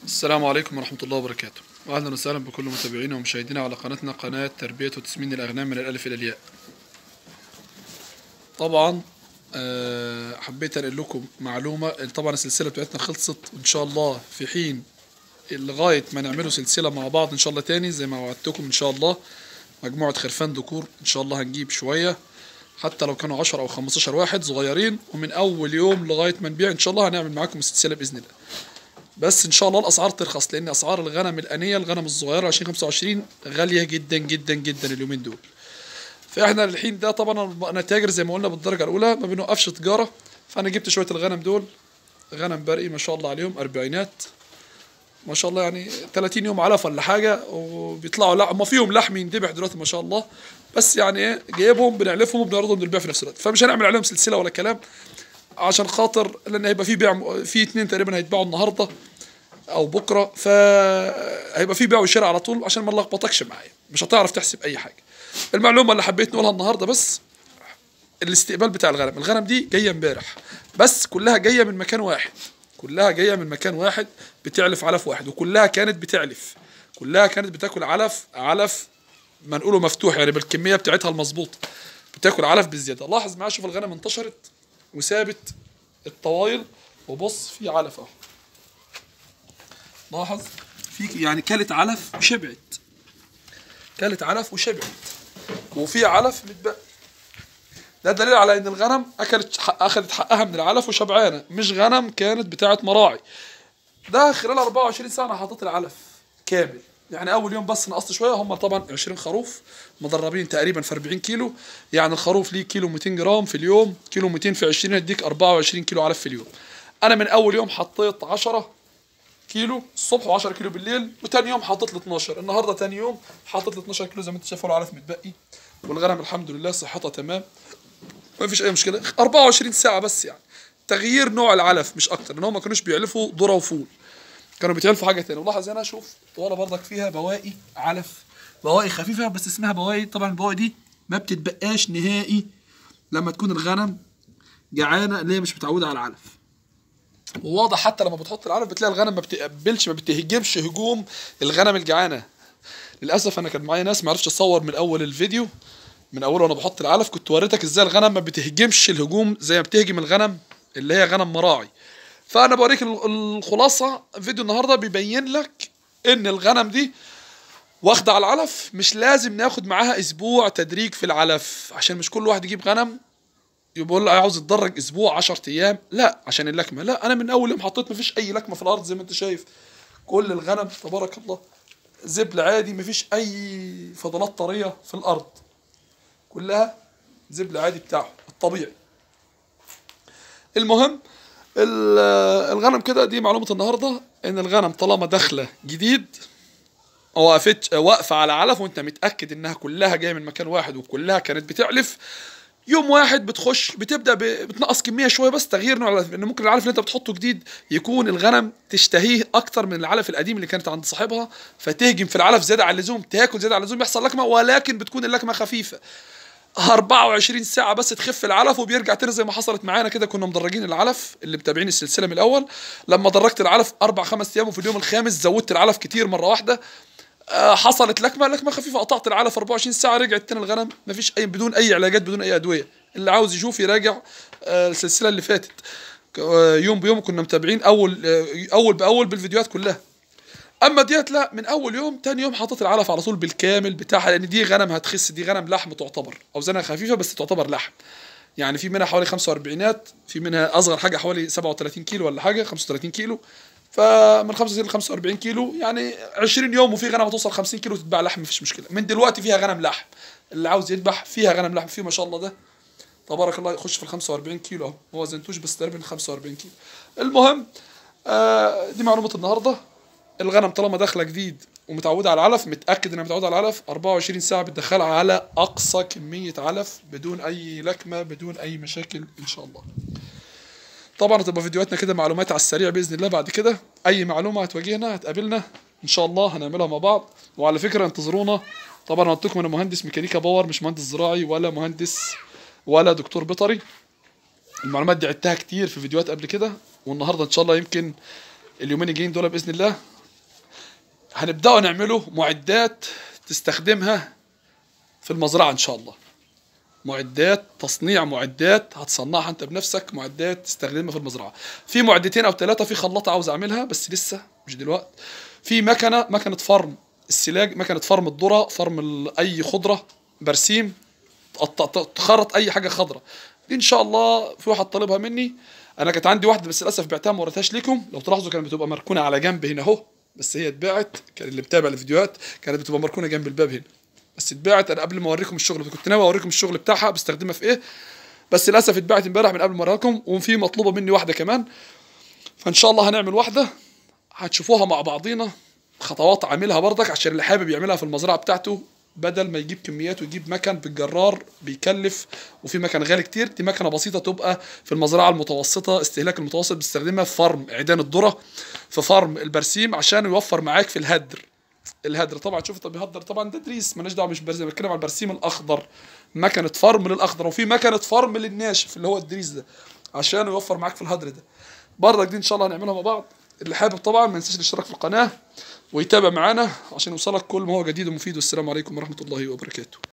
السلام عليكم ورحمة الله وبركاته وأهلا وسهلا بكل متابعينا ومشاهدينا على قناتنا قناة تربية وتسمين الأغنام من الألف إلى الياء طبعا آه، حبيت أنقل لكم معلومة طبعا السلسلة بتاعتنا خلصت وإن شاء الله في حين لغاية ما نعملوا سلسلة مع بعض إن شاء الله تاني زي ما وعدتكم إن شاء الله مجموعة خرفان ذكور إن شاء الله هنجيب شوية حتى لو كانوا 10 أو 15 واحد صغيرين ومن أول يوم لغاية ما نبيع إن شاء الله هنعمل معاكم سلسلة بإذن الله بس ان شاء الله الاسعار ترخص لان اسعار الغنم الانيه الغنم الصغيره 2025 غاليه جدا جدا جدا اليومين دول فاحنا الحين ده طبعا انا تاجر زي ما قلنا بالدرجه الاولى ما بنوقفش تجاره فانا جبت شويه الغنم دول غنم برقي ما شاء الله عليهم اربعينات ما شاء الله يعني 30 يوم علف ولا حاجه وبيطلعوا لا ما فيهم لحم يندبح دلوقتي ما شاء الله بس يعني ايه جايبهم بنعلفهم وبنعرضهم للبيع في نفس الوقت فمش هنعمل عليهم سلسله ولا كلام عشان خاطر لان هيبقى في بيع في اتنين تقريبا هيتباعوا النهارده او بكره فهيبقى في بيع وشراء على طول عشان ما نلخبطكش معايا مش هتعرف تحسب اي حاجه المعلومه اللي حبيت نقولها النهارده بس الاستقبال بتاع الغنم الغنم دي جايه امبارح بس كلها جايه من مكان واحد كلها جايه من مكان واحد بتعلف علف واحد وكلها كانت بتعلف كلها كانت بتاكل علف علف ما نقوله مفتوح يعني بالكميه بتاعتها المظبوطه بتاكل علف بالزياده لاحظ معايا شوف الغنم انتشرت وثابت الطوايل وبص في علف اهو لاحظ في يعني كلت علف وشبعت كلت علف وشبعت وفي علف متبقي ده دليل على ان الغنم اكلت حق اخذت حقها من العلف وشبعانه مش غنم كانت بتاعت مراعي ده خلال 24 ساعه انا حطيت العلف كامل يعني اول يوم بس نقصت شويه هم طبعا 20 خروف مدربين تقريبا في 40 كيلو يعني الخروف ليه كيلو 200 جرام في اليوم كيلو 200 في 20 يديك 24 كيلو علف في اليوم انا من اول يوم حطيت 10 كيلو الصبح و10 كيلو بالليل وتاني يوم حطيت ل 12 النهارده تاني يوم حطيت ل 12 كيلو زي ما انت شايف العلف متبقي والغنم الحمد لله صحتها تمام ما فيش اي مشكله 24 ساعه بس يعني تغيير نوع العلف مش اكتر ان هم ما كانوش بيعلفوا ذره وفول كانوا بيتعلفوا حاجه تانية ولاحظ هنا شوف طواله برضك فيها بواقي علف بواقي خفيفه بس اسمها بواقي طبعا البواقي دي ما بتتبقاش نهائي لما تكون الغنم جعانه اللي هي مش متعوده على العلف وواضح حتى لما بتحط العلف بتلاقي الغنم ما بتقبلش ما بتهجمش هجوم الغنم الجعانه للاسف انا كان معايا ناس ما عرفتش اصور من اول الفيديو من اول وانا بحط العلف كنت وريتك ازاي الغنم ما بتهجمش الهجوم زي ما بتهجم الغنم اللي هي غنم مراعي فانا بوريك الخلاصه فيديو النهارده بيبين لك ان الغنم دي واخده على العلف مش لازم ناخد معاها اسبوع تدريج في العلف عشان مش كل واحد يجيب غنم يقول له عاوز يتدرج اسبوع 10 ايام لا عشان اللكمه لا انا من اول يوم حطيت مفيش اي لكمه في الارض زي ما انت شايف كل الغنم تبارك الله زبل عادي مفيش اي فضلات طريه في الارض كلها زبل عادي بتاعه الطبيعي المهم الغنم كده دي معلومه النهارده ان الغنم طالما داخله جديد وقفت واقفه على علف وانت متاكد انها كلها جايه من مكان واحد وكلها كانت بتعلف يوم واحد بتخش بتبدا بتنقص كميه شويه بس تغيير نوع العلف لان ممكن العلف اللي انت بتحطه جديد يكون الغنم تشتهيه اكتر من العلف القديم اللي كانت عند صاحبها فتهجم في العلف زياده عن اللزوم تاكل زياده عن اللزوم يحصل لكمه ولكن بتكون اللكمه خفيفه 24 ساعة بس تخف العلف وبيرجع تاني زي ما حصلت معانا كده كنا مدرجين العلف اللي متابعين السلسلة من الأول لما درجت العلف أربع خمس أيام وفي اليوم الخامس زودت العلف كتير مرة واحدة آه حصلت لكمة لكمة خفيفة قطعت العلف 24 ساعة رجعت تاني الغنم مفيش أي بدون أي علاجات بدون أي أدوية اللي عاوز يشوف يراجع آه السلسلة اللي فاتت آه يوم بيوم كنا متابعين أول أول بأول بالفيديوهات كلها اما ديت لا من اول يوم تاني يوم حاطط العلف على طول بالكامل بتاعها لان دي غنم هتخس دي غنم لحم تعتبر اوزانها خفيفه بس تعتبر لحم يعني في منها حوالي 45 في منها اصغر حاجه حوالي 37 كيلو ولا حاجه 35 كيلو فمن 35 ل 45 كيلو يعني 20 يوم وفي غنم توصل 50 كيلو تتباع لحم مفيش مشكله من دلوقتي فيها غنم لحم اللي عاوز يذبح فيها غنم لحم فيه ما شاء الله ده تبارك الله يخش في ال 45 كيلو اهو ما وزنتوش بس تقريبا 45 كيلو المهم آه دي معلومه النهارده الغنم طالما داخله جديد ومتعوده على العلف متاكد انها متعوده على العلف 24 ساعه بتدخلها على اقصى كميه علف بدون اي لكمه بدون اي مشاكل ان شاء الله طبعا هتبقى فيديوهاتنا كده معلومات على السريع باذن الله بعد كده اي معلومه هتواجهنا هتقابلنا ان شاء الله هنعملها مع بعض وعلى فكره انتظرونا طبعا قلت لكم انا مهندس ميكانيكا باور مش مهندس زراعي ولا مهندس ولا دكتور بيطري المعلومات دي عدتها كتير في فيديوهات قبل كده والنهارده ان شاء الله يمكن اليومين الجايين دول باذن الله هنبداوا نعمله معدات تستخدمها في المزرعه ان شاء الله معدات تصنيع معدات هتصنعها انت بنفسك معدات تستخدمها في المزرعه في معدتين او ثلاثه في خلاطه عاوز اعملها بس لسه مش دلوقتي في مكنه مكنه فرم السلاج مكنه فرم الذره فرم ال- اي خضره برسيم تقطع- تخرط اي حاجه خضراء دي ان شاء الله في واحد طالبها مني انا كانت عندي واحده بس للاسف بعتها ما وريتهاش لكم لو تلاحظوا كانت بتبقى مركونه على جنب هنا اهو بس هي اتباعت كان اللي متابع الفيديوهات كانت بتبقى مركونه جنب الباب هنا بس اتباعت انا قبل ما اوريكم الشغل كنت ناوي اوريكم الشغل بتاعها بستخدمها في ايه بس للاسف اتباعت امبارح من قبل ما اوريها لكم وفي مطلوبه مني واحده كمان فان شاء الله هنعمل واحده هتشوفوها مع بعضينا خطوات عاملها برضك عشان اللي حابب يعملها في المزرعه بتاعته بدل ما يجيب كميات ويجيب مكن بالجرار بيكلف وفي مكن غالي كتير دي مكنه بسيطه تبقى في المزرعه المتوسطه استهلاك المتوسط بيستخدمها في فرم عيدان الذره في فرم البرسيم عشان يوفر معاك في الهدر الهدر طبعا شوف طب بيهدر طبعا ده دريس مالناش دعوه مش برسيم بتكلم على البرسيم الاخضر مكنه فرم للاخضر وفي مكنه فرم للناشف اللي هو الدريس ده عشان يوفر معاك في الهدر ده برضك دي ان شاء الله هنعملها مع بعض اللي حابب طبعا ما ينساش الاشتراك في القناه ويتابع معانا عشان يوصلك كل ما هو جديد ومفيد والسلام عليكم ورحمه الله وبركاته